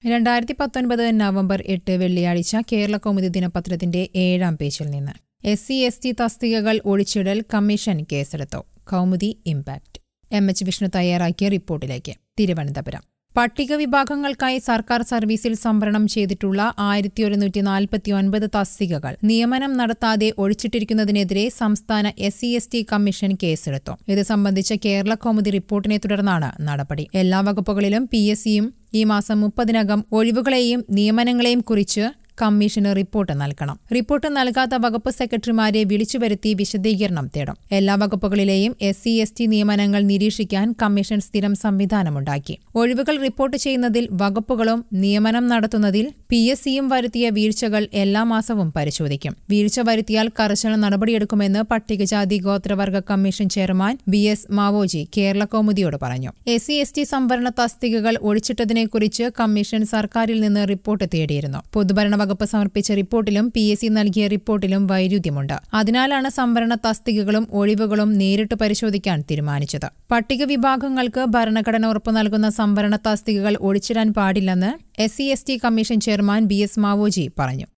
രണ്ടായിരത്തി പത്തൊൻപത് നവംബർ എട്ട് വെള്ളിയാഴ്ച കേരള കൗമുദി ദിനപത്രത്തിന്റെ ഏഴാം പേജിൽ നിന്ന് എസ് സി എസ് ടി തസ്തികകൾ ഒഴിച്ചിടൽ കമ്മീഷൻ കേസെടുത്തു Kaumudi impact M H Vishnu തയ്യാറാക്കിയ റിപ്പോർട്ടിലേക്ക് തിരുവനന്തപുരം പട്ടിക വിഭാഗങ്ങൾക്കായി സർക്കാർ സർവീസിൽ സംവരണം ചെയ്തിട്ടുള്ള ആയിരത്തി ഒരുന്നൂറ്റി നാൽപ്പത്തി ഒൻപത് തസ്തികകൾ നിയമനം നടത്താതെ ഒഴിച്ചിട്ടിരിക്കുന്നതിനെതിരെ സംസ്ഥാന S C S T commission കേസെടുത്തു ഇത് സംബന്ധിച്ച കേരള കൗമുദി റിപ്പോർട്ടിനെ തുടർന്നാണ് നടപടി എല്ലാ വകുപ്പുകളിലും പി എസ് സിയും ഈ മാസം മുപ്പതിനകം ഒഴിവുകളെയും നിയമനങ്ങളെയും കുറിച്ച് കമ്മീഷന് റിപ്പോർട്ട് നൽകണം റിപ്പോർട്ട് നൽകാത്ത വകുപ്പ് സെക്രട്ടറിമാരെ വിളിച്ചുവരുത്തി വിശദീകരണം തേടും എല്ലാ വകുപ്പുകളിലെയും എസ് സി എസ് ടി നിയമനങ്ങൾ നിരീക്ഷിക്കാൻ കമ്മീഷൻ സ്ഥിരം സംവിധാനമുണ്ടാക്കി ഒഴിവുകൾ റിപ്പോർട്ട് ചെയ്യുന്നതിൽ വകുപ്പുകളും നിയമനം നടത്തുന്നതിൽ പി എസ് സിയും വരുത്തിയ വീഴ്ചകൾ എല്ലാ മാസവും പരിശോധിക്കും വീഴ്ച വരുത്തിയാൽ കർശന നടപടിയെടുക്കുമെന്ന് പട്ടികജാതി ഗോത്രവർഗ commission chairman B S Mavoji Kerala കൗമുദിയോട് പറഞ്ഞു എസ് സി എസ് ടി സംവരണ തസ്തികകൾ ഒഴിച്ചിട്ടതിനെക്കുറിച്ച് കമ്മീഷൻ സർക്കാരിൽ നിന്ന് റിപ്പോർട്ട് തേടിയിരുന്നു പൊതുഭരണ വകുപ്പ് സമർപ്പിച്ച റിപ്പോർട്ടിലും പി എസ് സി നൽകിയ റിപ്പോർട്ടിലും വൈരുദ്ധ്യമുണ്ട് അതിനാലാണ് സംവരണ തസ്തികകളും ഒഴിവുകളും നേരിട്ട് പരിശോധിക്കാൻ തീരുമാനിച്ചത് പട്ടിക വിഭാഗങ്ങൾക്ക് ഭരണഘടന ഉറപ്പു നൽകുന്ന സംവരണ തസ്തികകൾ ഒഴിച്ചിടാൻ പാടില്ലെന്ന് S C S T commission chairman B S Mavoji പറഞ്ഞു